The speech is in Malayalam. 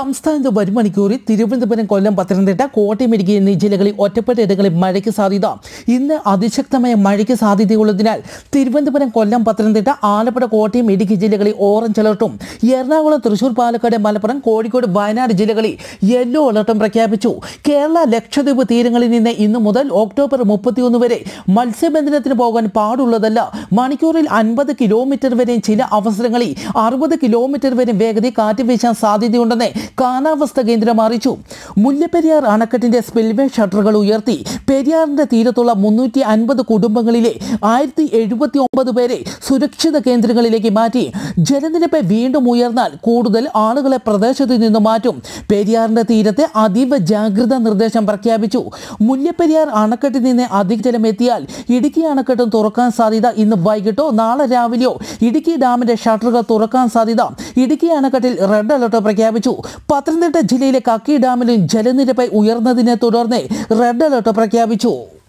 സംസ്ഥാനത്ത് വരും മണിക്കൂറിൽ തിരുവനന്തപുരം കൊല്ലം പത്തനംതിട്ട കോട്ടയം ഇടുക്കി എന്നീ ജില്ലകളിൽ ഒറ്റപ്പെട്ട ഇടങ്ങളിൽ മഴയ്ക്ക് സാധ്യത ഇന്ന് അതിശക്തമായ മഴയ്ക്ക് സാധ്യതയുള്ളതിനാൽ തിരുവനന്തപുരം കൊല്ലം പത്തനംതിട്ട ആലപ്പുഴ കോട്ടയം ഇടുക്കി ജില്ലകളിൽ ഓറഞ്ച് അലർട്ടും എറണാകുളം തൃശൂർ പാലക്കാട് മലപ്പുറം കോഴിക്കോട് വയനാട് ജില്ലകളിൽ യെല്ലോ അലർട്ടും പ്രഖ്യാപിച്ചു കേരള ലക്ഷദ്വീപ് തീരങ്ങളിൽ നിന്ന് ഇന്നു മുതൽ ഒക്ടോബർ മുപ്പത്തിയൊന്ന് വരെ മത്സ്യബന്ധനത്തിന് പോകാൻ പാടുള്ളതല്ല മണിക്കൂറിൽ അൻപത് കിലോമീറ്റർ വരെയും ചില അവസരങ്ങളിൽ അറുപത് കിലോമീറ്റർ വരെ വേഗതയിൽ കാറ്റ് വീശാൻ സാധ്യതയുണ്ടെന്ന് കാലാവസ്ഥ കേന്ദ്രം അറിയിച്ചു മുല്ലപ്പെരിയാർ അണക്കെട്ടിന്റെ സ്പിൽവേ ഷട്ടറുകൾ ഉയർത്തി പെരിയാറിന്റെ തീരത്തുള്ള മുന്നൂറ്റി അൻപത് കുടുംബങ്ങളിലെ ആയിരത്തി എഴുപത്തി ഒമ്പത് പേരെ സുരക്ഷിത കേന്ദ്രങ്ങളിലേക്ക് മാറ്റി ജലനിരപ്പ് വീണ്ടും ഉയർന്നാൽ കൂടുതൽ ആളുകളെ പ്രദേശത്തു നിന്ന് മാറ്റും പെരിയാറിന്റെ തീരത്തെ അതീവ ജാഗ്രതാ നിർദ്ദേശം പ്രഖ്യാപിച്ചു മുല്ലപ്പെരിയാർ അണക്കെട്ടിൽ നിന്ന് അധിക ജലം എത്തിയാൽ ഇടുക്കി അണക്കെട്ടും തുറക്കാൻ സാധ്യത ഇന്ന് വൈകിട്ടോ നാളെ രാവിലെയോ ഇടുക്കി ഡാമിന്റെ ഷട്ടറുകൾ തുറക്കാൻ സാധ്യത ഇടുക്കി അണക്കെട്ടിൽ റെഡ് അലർട്ട് പ്രഖ്യാപിച്ചു പത്തനംതിട്ട ജില്ലയിലെ കക്കി ഡാമിലും ജലനിരപ്പ് ഉയർന്നതിനെ തുടർന്ന് റെഡ് അലർട്ട് പ്രഖ്യാപിച്ചു